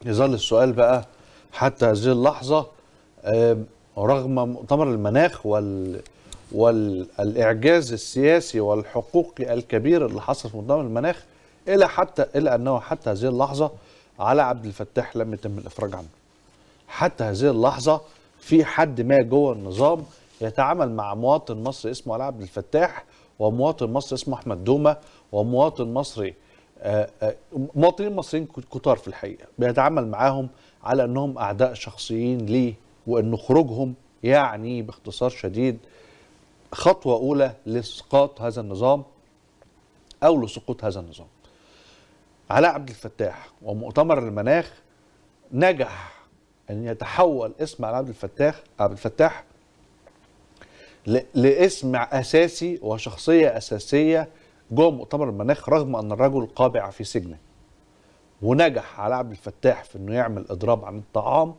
يظل السؤال بقى حتى هذه اللحظة آم، رغم مؤتمر المناخ وال والإعجاز السياسي والحقوقي الكبير اللي حصل في مؤتمر المناخ إلى حتى إلى أنه حتى هذه اللحظة على عبد الفتاح لم يتم الإفراج عنه حتى هذه اللحظة في حد ما جوه النظام يتعامل مع مواطن مصري اسمه علاء عبد الفتاح ومواطن مصري اسمه أحمد دومة ومواطن مصري آه، آه، مواطنين مصريين كتار في الحقيقة بيتعامل معاهم على أنهم أعداء شخصيين ليه وأن خروجهم يعني باختصار شديد خطوة أولى لإسقاط هذا النظام أو لسقوط هذا النظام علاء عبد الفتاح ومؤتمر المناخ نجح ان يتحول اسم علاء عبد الفتاح عبد الفتاح ل- لاسم اساسي وشخصيه اساسيه جوه مؤتمر المناخ رغم ان الرجل قابع في سجنه ونجح علاء عبد الفتاح في انه يعمل اضراب عن الطعام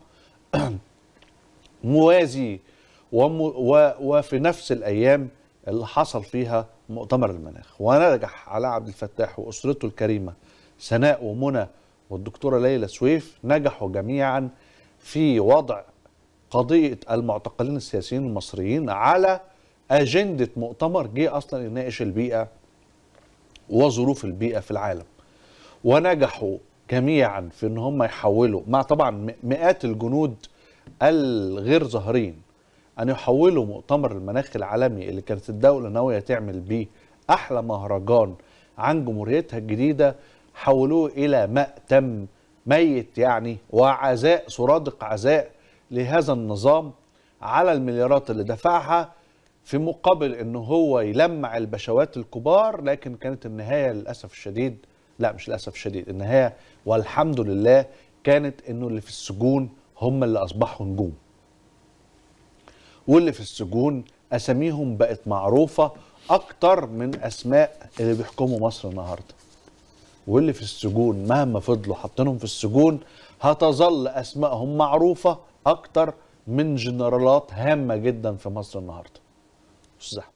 موازي وم و وفي نفس الايام اللي حصل فيها مؤتمر المناخ ونجح علاء عبد الفتاح واسرته الكريمه سناء ومنى والدكتوره ليلى سويف نجحوا جميعا في وضع قضيه المعتقلين السياسيين المصريين على اجنده مؤتمر جه اصلا يناقش البيئه وظروف البيئه في العالم ونجحوا جميعا في ان هم يحولوا مع طبعا م- مئات الجنود الغير ظاهرين ان يحولوا مؤتمر المناخ العالمي اللي كانت الدوله ناويه تعمل بيه احلى مهرجان عن جمهوريتها الجديده حولوه الى مأتم ميت يعني وعزاء سرادق عزاء لهذا النظام على المليارات اللي دفعها في مقابل انه هو يلمع البشوات الكبار لكن كانت النهايه للاسف الشديد لا مش للاسف الشديد النهايه والحمد لله كانت انه اللي في السجون هم اللي اصبحوا نجوم واللي في السجون اساميهم بقت معروفه اكتر من اسماء اللي بيحكموا مصر النهارده واللي في السجون مهما فضلوا حاطينهم في السجون هتظل اسمائهم معروفه اكتر من جنرالات هامه جدا في مصر النهارده استاذ أحمد.